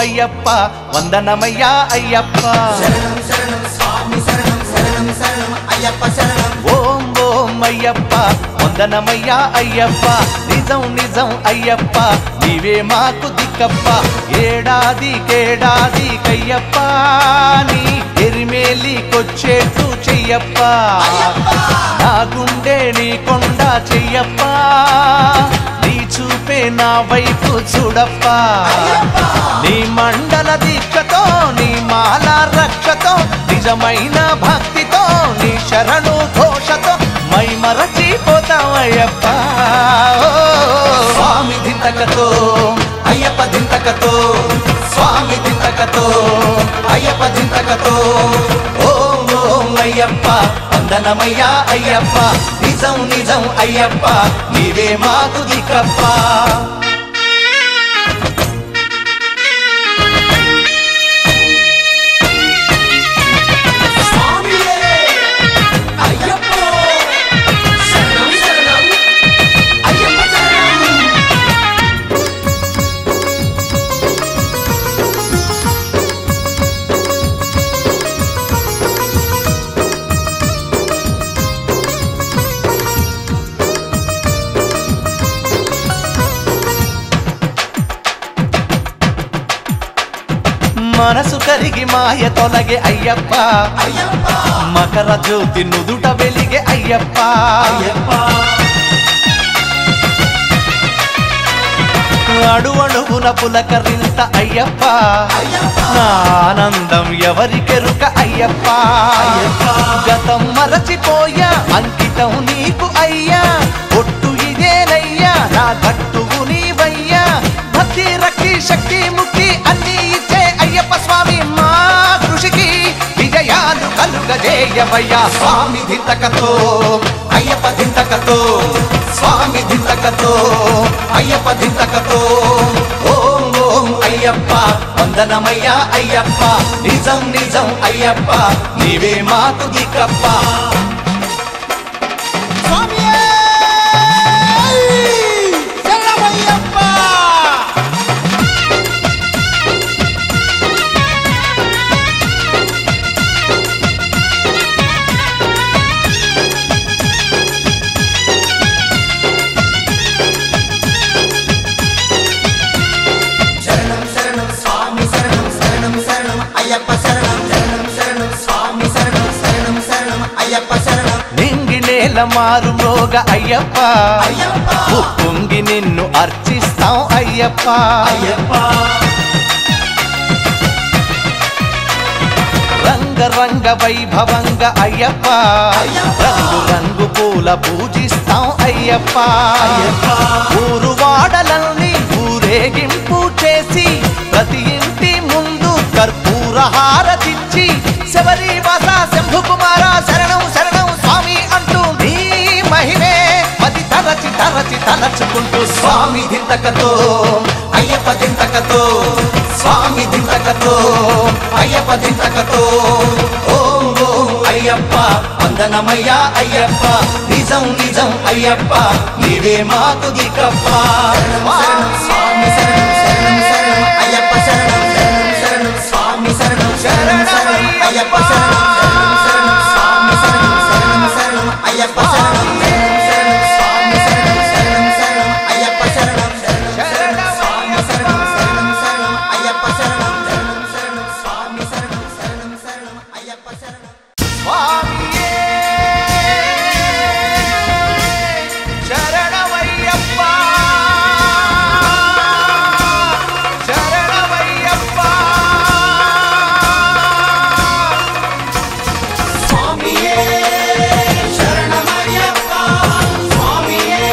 అయ్యప్ప వందనమయ్యా అయ్యప్ప శరణం శరణం స్వామి శరణం శరణం శరణం అయ్యప్ప శరణం ఓం ఓం అయ్యప్ప వందనమయ్యా అయ్యప్ప నిజం నిజం అయ్యప్ప నీవే మాకు దిక్కప్ప ఏడాది కేడాది కయ్యప్ప నీ ఎరిమేలికొచ్చేట్టు చెయ్యప్ప నా గుండె నీ కొండ చెయ్యప్ప నీ చూపే నా వైపు చూడప్ప నీ మండల దీక్షతో నీ మాల రక్షతో నిజమైన భక్తితో నీ శరణు ఘోషతో మై మరచిపోతామయ్యప్ప ఓ, స్వామి దింతకతో అయ్యప్ప దింతకతో స్వామి దింతకతో అయ్యప్ప దింతకతో ఓం ఓం అయ్యప్ప వందనమయ్యా అయ్యప్ప నిజం నిజం అయ్యప్ప నీవే మాకు దిక్కప్ప స్వామియే అయ్యప్ప శరణం శరణం అయ్యప్ప శరణం మనసు కరిగి మాయ తొలగే అయ్యప్ప అయ్యప్ప మకర జ్యోతి నుదుట వెలిగే అయ్యప్ప అయ్యప్ప అడు అడుగున పులకరింత అయ్యప్ప అయ్యప్ప నా ఆనందం ఎవరికెరుక అయ్యప్ప అయ్యప్ప. గతం మరచిపోయా అంకితం నీకు అయ్యా ఒట్టు ఇదేనయ్యా నా గట్టువు నీవయ్యా భక్తి రక్తి శక్తి ముక్తి అన్ని ఇచ్చే అయ్యప్ప స్వామి మా కృషికి విజయాలు కలుగజేయవయ్యా స్వామి దింతకతో అయ్యప్ప దింతకతో స్వామి దింతకతో అయ్యప్ప దింతకతో ఓం ఓం అయ్యప్ప వందనమయ్యా అయ్యప్ప నిజం నిజం అయ్యప్ప నీవే మాకు దిక్కప్ప స్వామియే శరణం అయ్యప్ప శరణం శరణం స్వామి శరణం శరణం శరణం అయ్యప్ప శరణం శరణం శరణం స్వామి శరణం శరణం శరణం అయ్యప్ప శరణం నింగి నేల మారు మోగ అయ్యప్ప అయ్యప్ప పొంగి నిన్ను అర్చిస్తాం అయ్యప్ప అయ్యప్ప రంగ రంగ వైభవంగ అయ్యప్ప అయ్యప్ప. రంగు రంగు పూల పూజిస్తాం అయ్యప్ప అయ్యప్ప. ఊరు వాడలని ఊరేగింపు చేసి ప్రతి ఇంటి ముందు కర్పూర హారతిచ్చి శబరి వాస శంభు కుమార శరణం శరణం స్వామి అంటూ నీ మహిమే మది తరచి తరచి తలచుకుంటూ స్వామి దింతకతో అయ్యప్ప దింతకతో స్వామి దింతకతో అయ్యప్ప దింతకతో ఓం ఓం అయ్యప్ప వందనమయ్యా అయ్యప్ప నిజం నిజం అయ్యప్ప నీవే మాకు దిక్కప్ప శరణం స్వామి శరణం శరణం శరణం అయ్యప్ప శరణం శరణం శరణం స్వామి శరణం శరణం శరణం అయ్యప్ప